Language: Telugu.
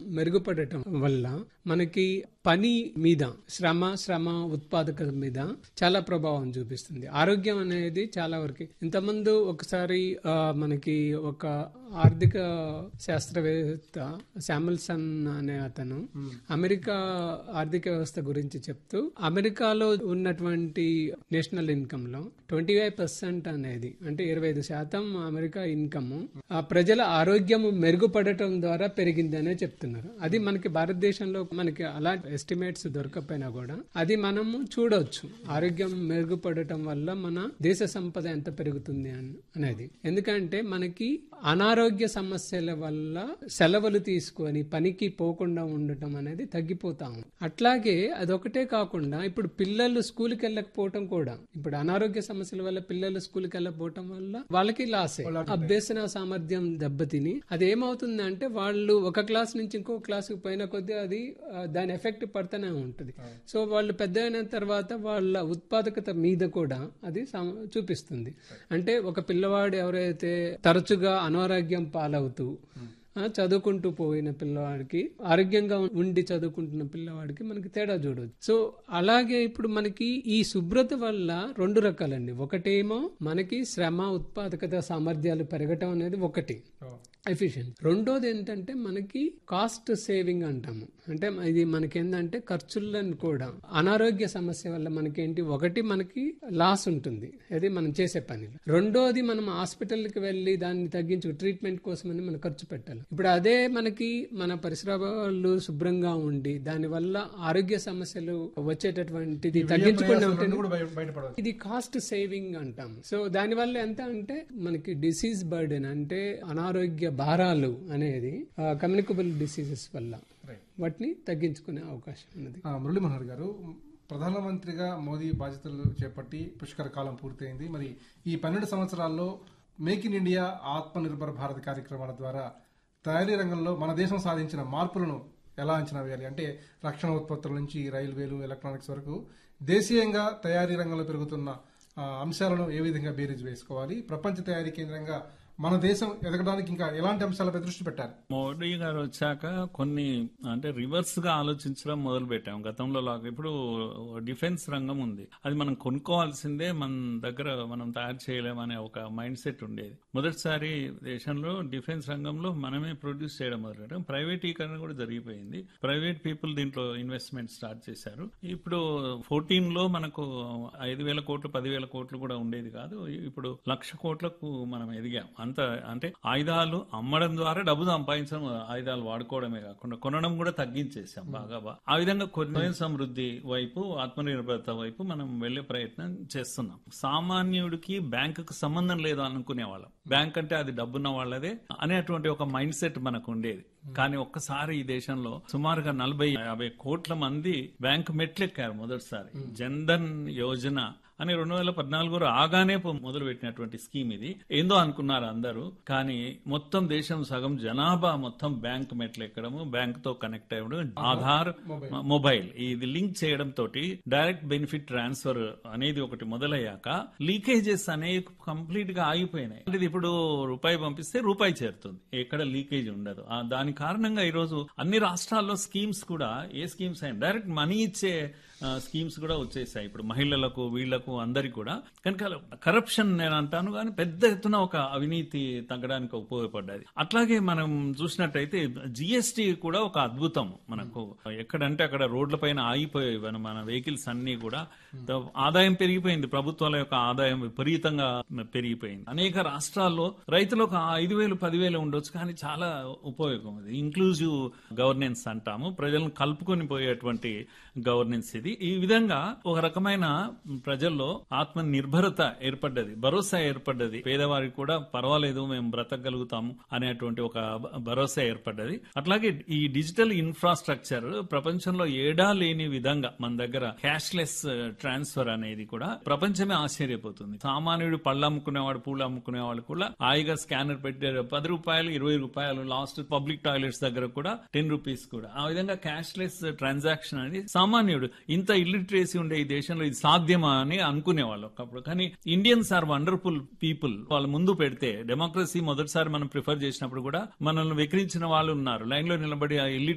మెరుగుపడటం వల్ల మనకి పని మీద శ్రమ శ్రమ ఉత్పాదకత మీద చాలా ప్రభావం చూపిస్తుంది ఆరోగ్యం అనేది చాలా వరకు ఇంతకుముందు ఒకసారి ఆ, మనకి ఒక ఆర్థిక శాస్త్రవేత్త శామిల్సన్ అనే అతను అమెరికా ఆర్థిక వ్యవస్థ గురించి చెప్తూ అమెరికాలో ఉన్నటువంటి నేషనల్ ఇన్కమ్ లో ట్వంటీ ఫైవ్ పర్సెంట్ అనేది అంటే ఇరవై ఐదు శాతం అమెరికా ఇన్కమ్ ఆ ప్రజల ఆరోగ్యం మెరుగుపడటం ద్వారా పెరిగిందనే చెప్తున్నారు అది మనకి భారతదేశంలో మనకి అలా ఎస్టిమేట్స్ దొరకకపోయినా కూడా అది మనము చూడొచ్చు ఆరోగ్యం మెరుగుపడటం వల్ల మన దేశ సంపద ఎంత పెరుగుతుంది అన్- అనేది ఎందుకంటే మనకి అనారోగ్య సమస్యల వల్ల సెలవులు తీసుకొని పనికి పోకుండా ఉండటం అనేది తగ్గిపోతా ఉంది అట్లాగే అదొకటే కాకుండా ఇప్పుడు పిల్లలు స్కూల్కి వెళ్ళకపోవటం కూడా ఇప్పుడు అనారోగ్య సమస్యల వల్ల పిల్లలు స్కూల్కి వెళ్ళకపోవటం వల్ల వాళ్ళకి లాసే అభ్యసన సామర్థ్యం దెబ్బతిని అది ఏమవుతుంది అంటే వాళ్ళు ఒక క్లాస్ నుంచి ఇంకో క్లాస్ పోయిన కొద్దీ అది ఆ, దాని ఎఫెక్ట్ పడుతూనే ఉంటుంది సో వాళ్ళు పెద్ద అయిన తర్వాత వాళ్ళ ఉత్పాదకత మీద కూడా అది సమ- చూపిస్తుంది అంటే ఒక పిల్లవాడు ఎవరైతే తరచుగా అనారోగ్యం పాలవుతూ ఆ, చదువుకుంటూ పోయిన పిల్లవాడికి ఆరోగ్యంగా ఉండి చదువుకుంటున్న పిల్లవాడికి మనకి తేడా చూడవచ్చు సో అలాగే ఇప్పుడు మనకి ఈ శుభ్రత వల్ల రెండు రకాలండి ఒకటేమో మనకి శ్రమ ఉత్పాదకత సామర్థ్యాలు పెరగటం అనేది ఒకటి ఎఫిషియెంట్ రెండోది ఏంటంటే మనకి కాస్ట్ సేవింగ్ అంటాము అంటే ఇది మనకి ఏంటంటే ఖర్చులను కూడా అనారోగ్య సమస్య వల్ల మనకేంటి ఒకటి మనకి లాస్ ఉంటుంది అది మనం చేసే పని రెండోది మనం హాస్పిటల్కి వెళ్ళి దాన్ని తగ్గించు ట్రీట్మెంట్ కోసమని మనం ఖర్చు పెట్టాలి ఇప్పుడు అదే మనకి మన పరిసరాలు శుభ్రంగా ఉండి దాని వల్ల ఆరోగ్య సమస్యలు వచ్చేటటువంటిది తగ్గించుకుని ఉంటే కూడా బయ- బయటపడవచ్చు ఇది కాస్ట్ సేవింగ్ అంటాం సో దానివల్ల ఎంత అంటే మనకి డిసీజ్ బర్డెన్ అంటే అనారోగ్య భారాలు అనేది కమ్యూనికబుల్ డిసీజెస్ వల్ల Right. వాటిని తగ్గించుకునే అవకాశం ఉన్నది ఆ, మురళీ మనోహర్ గారు ప్రధానమంత్రిగా మోదీ బాధ్యతలు చేపట్టి పుష్కర కాలం పూర్తయింది మరి ఈ పన్నెండు సంవత్సరాల్లో మేక్ ఇన్ ఇండియా ఆత్మ నిర్భర్ భారత్ కార్యక్రమాల ద్వారా తయారీ రంగంలో మన దేశం సాధించిన మార్పులను ఎలా అంచనా వేయాలి అంటే రక్షణ ఉత్పత్తుల నుంచి రైల్వేలు ఎలక్ట్రానిక్స్ వరకు దేశీయంగా తయారీ రంగంలో పెరుగుతున్న ఆ, అంశాలను ఏ విధంగా బేరీజ్ వేసుకోవాలి ప్రపంచ తయారీ కేంద్రంగా మన దేశం ఎదగడానికి ఇంకా ఎలాంటి అంశాలపై దృష్టి పెట్టాలి మోడీ గారు వచ్చాక కొన్ని అంటే రివర్స్ గా ఆలోచించడం మొదలు పెట్టాం గతంలో లాగా ఇప్పుడు డిఫెన్స్ రంగం ఉంది అది మనం కొనుక్కోవాల్సిందే మన దగ్గర మనం తయారు చేయలేమనే ఒక మైండ్ సెట్ ఉండేది మొదటిసారి దేశంలో డిఫెన్స్ రంగంలో మనమే ప్రొడ్యూస్ చేయడం మొదలు పెట్టాం ప్రైవేటీకరణ కూడా జరిగిపోయింది ప్రైవేట్ పీపుల్ దీంట్లో ఇన్వెస్ట్మెంట్ స్టార్ట్ చేశారు ఇప్పుడు ఫోర్టీన్ లో మనకు ఐదు వేల కోట్లు పదివేల కోట్లు కూడా ఉండేది కాదు ఇప్పుడు లక్ష కోట్లకు మనం ఎదిగాం అంత అంటే ఆయుధాలు అమ్మడం ద్వారా డబ్బు సంపాదించడం ఆయుధాలు వాడుకోవడమే కాకుండా కొనడం కూడా తగ్గించేసాం బాగా బా- ఆ విధంగా కొన్ని సమృద్ధి వైపు ఆత్మనిర్భరత వైపు మనం వెళ్లే ప్రయత్నం చేస్తున్నాం సామాన్యుడికి బ్యాంకుకు సంబంధం లేదు అనుకునే వాళ్ళం బ్యాంక్ అంటే అది డబ్బున్న వాళ్ళదే అనేటువంటి ఒక మైండ్ సెట్ మనకు ఉండేది కానీ ఒక్కసారి ఈ దేశంలో సుమారుగా నలభై యాభై కోట్ల మంది బ్యాంకు మెట్లెక్కారు మొదటిసారి జన్ధన్ యోజన అని రెండు వేల పద్నాలుగు రాగానే మొదలు పెట్టినటువంటి స్కీమ్ ఇది ఏందో అనుకున్నారు అందరూ కానీ మొత్తం దేశం సగం జనాభా మొత్తం బ్యాంక్ మెట్లు ఎక్కడము బ్యాంక్ తో కనెక్ట్ అవ్వడం ఆధార్ మొబైల్ ఇది లింక్ చేయడం తోటి డైరెక్ట్ బెనిఫిట్ ట్రాన్స్ఫర్ అనేది ఒకటి మొదలయ్యాక లీకేజెస్ అనేవి కంప్లీట్ గా ఆగిపోయినాయి అంటే ఇది ఇప్పుడు రూపాయి పంపిస్తే రూపాయి చేరుతుంది ఎక్కడ లీకేజ్ ఉండదు ఆ దాని కారణంగా ఈరోజు అన్ని రాష్ట్రాల్లో స్కీమ్స్ కూడా ఏ స్కీమ్స్ అయినా డైరెక్ట్ మనీ ఇచ్చే స్కీమ్స్ కూడా వచ్చేసాయి ఇప్పుడు మహిళలకు వీళ్లకు అందరికి కూడా కనుక కరప్షన్ నేను అంటాను కానీ పెద్ద ఎత్తున ఒక అవినీతి తగ్గడానికి ఉపయోగపడ్డది అట్లాగే మనం చూసినట్టయితే జిఎస్టి కూడా ఒక అద్భుతం మనకు ఎక్కడంటే అక్కడ రోడ్ల పైన ఆగిపోయేవి మన- మన వెహికల్స్ అన్ని కూడా ద- ఆదాయం పెరిగిపోయింది ప్రభుత్వాల యొక్క ఆదాయం విపరీతంగా పెరిగిపోయింది అనేక రాష్ట్రాల్లో రైతులకు ఆ ఐదు వేలు పదివేలు ఉండొచ్చు కానీ చాలా ఉపయోగం అది ఇంక్లూజివ్ గవర్నెన్స్ అంటాము ప్రజలను కలుపుకొని పోయేటువంటి గవర్నెన్స్ ఇది ఈ విధంగా ఒక రకమైన ప్రజల్లో ఆత్మ నిర్భరత ఏర్పడ్డది భరోసా ఏర్పడ్డది పేదవారికి కూడా పర్వాలేదు మేము బ్రతకగలుగుతాము అనేటువంటి ఒక భ- భరోసా ఏర్పడ్డది అట్లాగే ఈ డిజిటల్ ఇన్ఫ్రాస్ట్రక్చర్ ప్రపంచంలో ఏడా లేని విధంగా మన దగ్గర క్యాష్లెస్ ట్రాన్స్ఫర్ అనేది కూడా ప్రపంచమే ఆశ్చర్యపోతుంది సామాన్యుడు పళ్ళు అమ్ముకునేవాడు పూలు అమ్ముకునేవాడు కూడా హాయిగా స్కానర్ పెట్టారు పది రూపాయలు ఇరవై రూపాయలు లాస్ట్ పబ్లిక్ టాయిలెట్స్ దగ్గర కూడా టెన్ రూపీస్ కూడా ఆ విధంగా క్యాష్లెస్ ట్రాన్సాక్షన్ అనేది సామాన్యుడు ఇంత ఇల్లిటరేసీ ఉండే ఈ దేశంలో ఇది సాధ్యమా అని అనుకునేవాళ్ళు ఒకప్పుడు కానీ ఇండియన్స్ ఆర్ వండర్ఫుల్ పీపుల్ వాళ్ళు ముందు పెడితే డెమోక్రసీ మొదటిసారి మనం ప్రిఫర్ చేసినప్పుడు కూడా మనల్ని వెక్రించిన వాళ్ళు ఉన్నారు లైన్ లో నిలబడి ఆ